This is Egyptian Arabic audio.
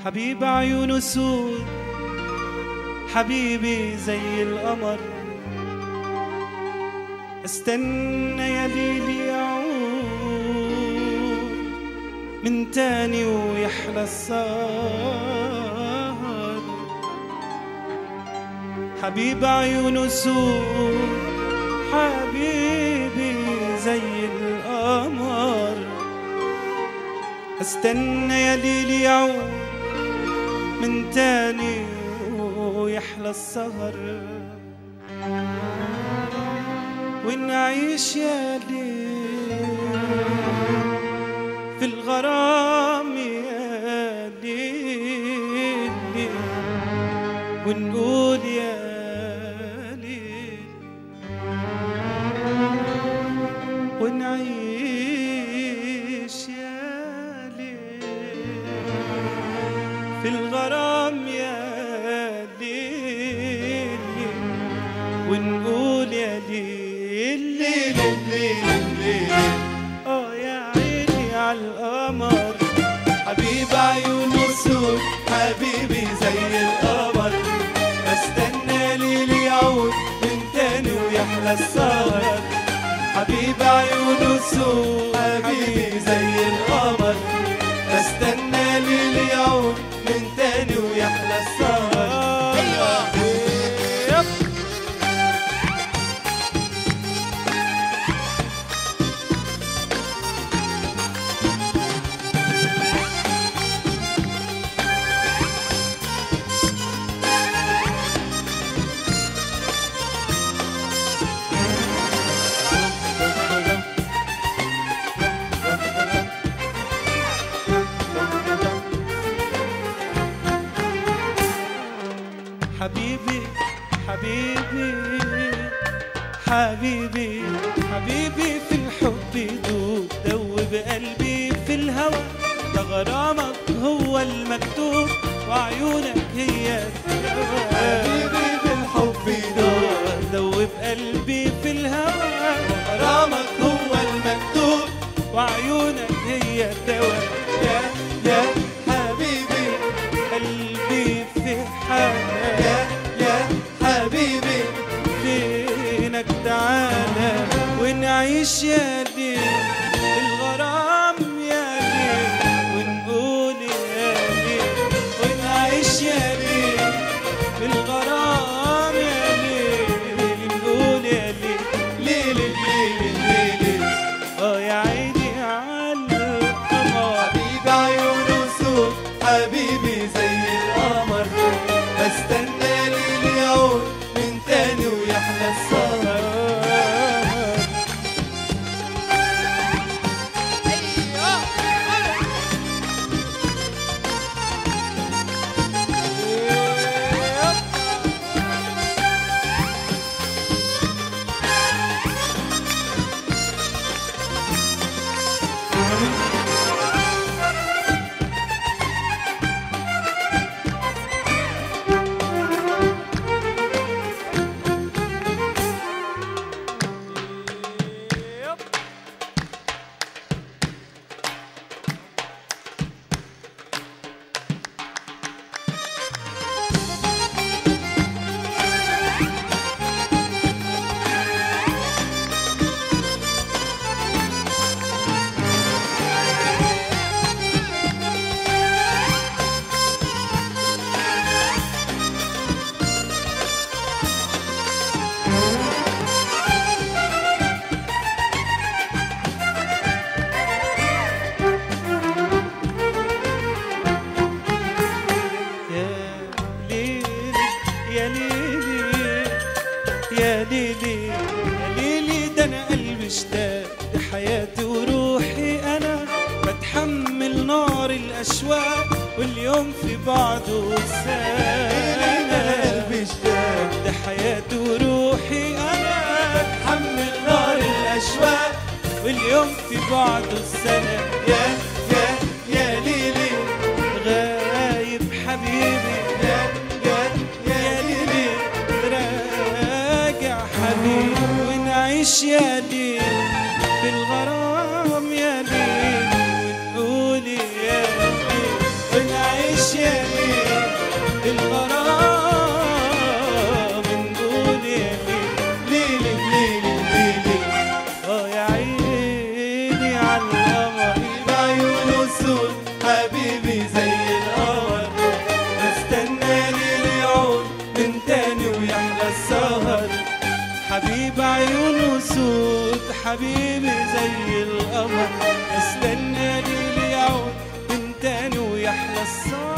حبيب عيونه سود حبيبي زي القمر استنى يا ليلي يعود من تاني ويحلى السهر حبيب عيونه سود حبيبي زي القمر استنى يا ليلي يعود من تاني ويحلى السهر ونعيش يا ليل في الغرام يا ليل ونقول يا ليل ونعيش يا ليل في الغرام يا ليل ونقول يا ليل ليل ليل ليل اه يا عيني على القمر حبيب عيونه سود حبيبي زي القمر بستنى ليلي يعود من تاني ويحلى السهر حبيب عيونه سود حبيبي زي القمر بستنى ليلي يعود من تاني ويحلى السهر يب. حبيبي حبيبي حبيبي حبيبي في الحب دوب دوب قلبي في الهوى ده غرامك هو المكتوب وعيونك هي الدواء حبيبي بالحب دور دوب قلبي في الهوى غرامك هو المكتوب وعيونك هي الدواء يا يا حبيبي قلبي في حالك يا يا حبيبي فينك تعالى ونعيش يا ليل الغرام يا ليل ونقول يا ليل ونعيش يا ليل الغرام يا ليل نقول يا ليل ليل ليل ليل اه يا عيني على القمر حبيب عيونه سود حبيبي زي القمر بستنى ليل يعود من تاني ويحلى السهر يا ليلي يا ليلي يا ليلي يا ليلي ده انا قلبي اشتاق لحياتي وروحي انا بتحمل نار الاشواق واليوم في بعده سنة قلبي اشتاق ده حياتي وروحي انا حمل نار الاشواق واليوم في بعده السنة يا يا يا ليلي غايب حبيبي يا يا يا يا ليلي ليلي راجع حبيبي ونعيش يا ليل في الغرام يا ليل ونقول يا ليل ونعيش يا حبيبي زي القمر استنى ليلي يعود من تاني ويحلى السهر